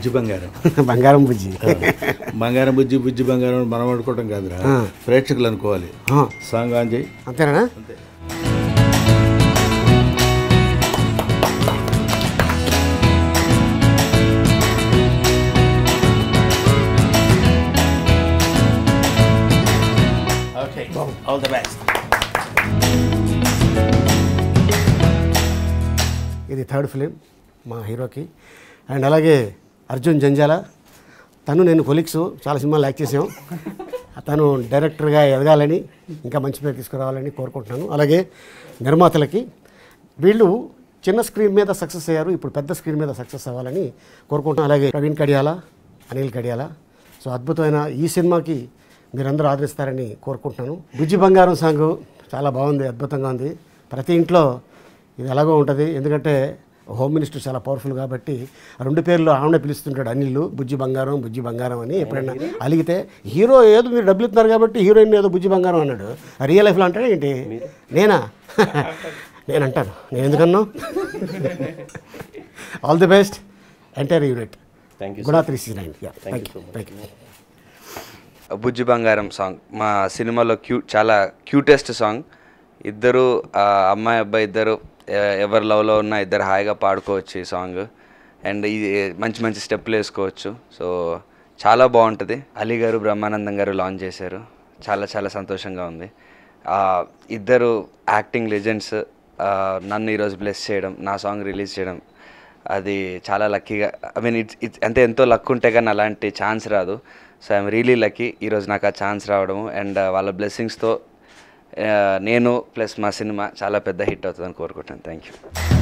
బుజ్జి బంగారం బంగారం బుజ్జి బంగారం బుజ్జి బుజ్జి బంగారం అని మనం అనుకోవటం కాదురా ప్రేక్షకులు అనుకోవాలి ఆ, సాంగ్ ఆన్ చేయి అంతేనా ఓకే ఆల్ ద బెస్ట్ ఇది థర్డ్ ఫిలిం మా హీరోకి అండ్ అలాగే అర్జున్ జంజాల తను నేను కొలిక్స్ చాలా సినిమాలు యాక్ట్ చేసాం తను డైరెక్టర్గా ఎదగాలని ఇంకా మంచి పేరు తీసుకురావాలని కోరుకుంటున్నాను అలాగే నిర్మాతలకి వీళ్ళు చిన్న స్క్రీన్ మీద సక్సెస్ అయ్యారు ఇప్పుడు పెద్ద స్క్రీన్ మీద సక్సెస్ అవ్వాలని కోరుకుంటున్నాను అలాగే ప్రవీణ్ కడియాల అనిల్ కడియాల సో అద్భుతమైన ఈ సినిమాకి మీరందరూ ఆదరిస్తారని కోరుకుంటున్నాను బుజ్జి బంగారం సాంగ్ చాలా బాగుంది అద్భుతంగా ఉంది ప్రతి ఇంట్లో ఇది ఎలాగో ఉంటుంది ఎందుకంటే హోమ్ మినిస్టర్ చాలా పవర్ఫుల్ కాబట్టి ఆ రెండు పేర్లు ఆమె పిలుస్తుంటాడు అనిల్ బుజ్జి బంగారం బుజ్జి బంగారం అని ఎప్పుడైనా అలిగితే హీరో ఏదో మీరు డబ్బులు ఇస్తున్నారు కాబట్టి హీరోయిన్ ఏదో బుజ్జి బంగారం అన్నాడు రియల్ లైఫ్లో అంటాడా ఏంటి నేనా నేను అంటాను నేను ఎందుకన్నా all the best entire unit thank you Guna three six nine thank you thank you Bujji Bangaram song మా సినిమాలో క్యూ చాలా క్యూటెస్ట్ సాంగ్ ఇద్దరు ఆ, అమ్మాయి అబ్బాయి ఇద్దరు ఎ- ఎవరి లవ్లో ఉన్న ఇద్దరు హాయిగా పాడుకోవచ్చు ఈ సాంగ్ అండ్ ఇది మంచి మంచి స్టెప్లు వేసుకోవచ్చు సో చాలా బాగుంటుంది అలీ గారు బ్రహ్మానందం గారు లాంచ్ చేశారు చాలా చాలా సంతోషంగా ఉంది ఆ, ఇద్దరు యాక్టింగ్ లెజెండ్స్ నన్ను ఈరోజు బ్లెస్ చేయడం నా సాంగ్ రిలీజ్ చేయడం అది చాలా లక్కీగా ఐ మీన్ ఇట్స్ ఇట్స్ అంటే ఎంతో లక్ ఉంటే కానీ అలాంటి ఛాన్స్ రాదు సో ఐఎమ్ రియలీ లక్కీ ఈరోజు నాకు ఆ ఛాన్స్ రావడము అండ్ వాళ్ళ బ్లెస్సింగ్స్తో నేను ప్లస్ మా సినిమా చాలా పెద్ద హిట్ అవుతుందని కోరుకుంటాను థ్యాంక్ యూ